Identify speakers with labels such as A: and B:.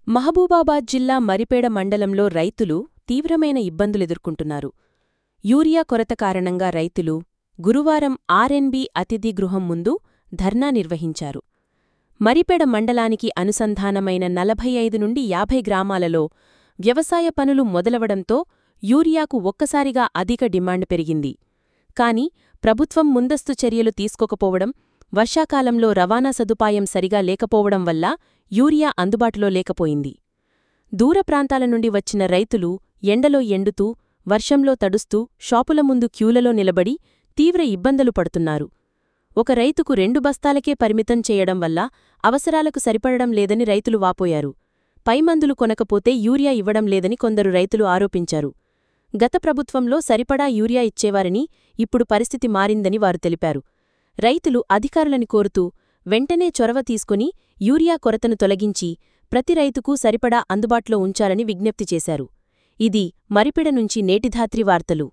A: మహబూబాబాద్ జిల్లా మరిపేడ మండలంలో రైతులు తీవ్రమైన ఇబ్బందులెదుర్కొంటున్నారు యూరియా కొరత కారణంగా రైతులు గురువారం ఆర్ఎన్బి అతిథి గృహం ముందు ధర్నా నిర్వహించారు మరిపేడ మండలానికి అనుసంధానమైన నలభై ఐదు నుండి యాభై గ్రామాలలో వ్యవసాయ పనులు మొదలవడంతో యూరియాకు ఒక్కసారిగా అధిక డిమాండ్ పెరిగింది కాని ప్రభుత్వం ముందస్తు చర్యలు తీసుకోకపోవడం వర్షాకాలంలో రవాణా సదుపాయం సరిగా లేకపోవడం వల్ల యూరియా అందుబాటులో లేకపోయింది దూర ప్రాంతాల నుండి వచ్చిన రైతులు ఎండలో ఎండుతూ వర్షంలో తడుస్తూ షాపుల ముందు క్యూలలో నిలబడి తీవ్ర ఇబ్బందులు పడుతున్నారు ఒక రైతుకు రెండు బస్తాలకే పరిమితం చేయడం వల్ల అవసరాలకు సరిపడడం లేదని రైతులు వాపోయారు పైమందులు కొనకపోతే యూరియా ఇవ్వడం లేదని కొందరు రైతులు ఆరోపించారు గత ప్రభుత్వంలో సరిపడా యూరియా ఇచ్చేవారని ఇప్పుడు పరిస్థితి మారిందని వారు తెలిపారు రైతులు అధికారులని కోరుతూ వెంటనే చొరవ తీసుకుని యూరియా కొరతను తొలగించి ప్రతి రైతుకు సరిపడా అందుబాటులో ఉంచాలని విజ్ఞప్తి చేశారు ఇది మరిపెడ నుంచి నేటిధాత్రి వార్తలు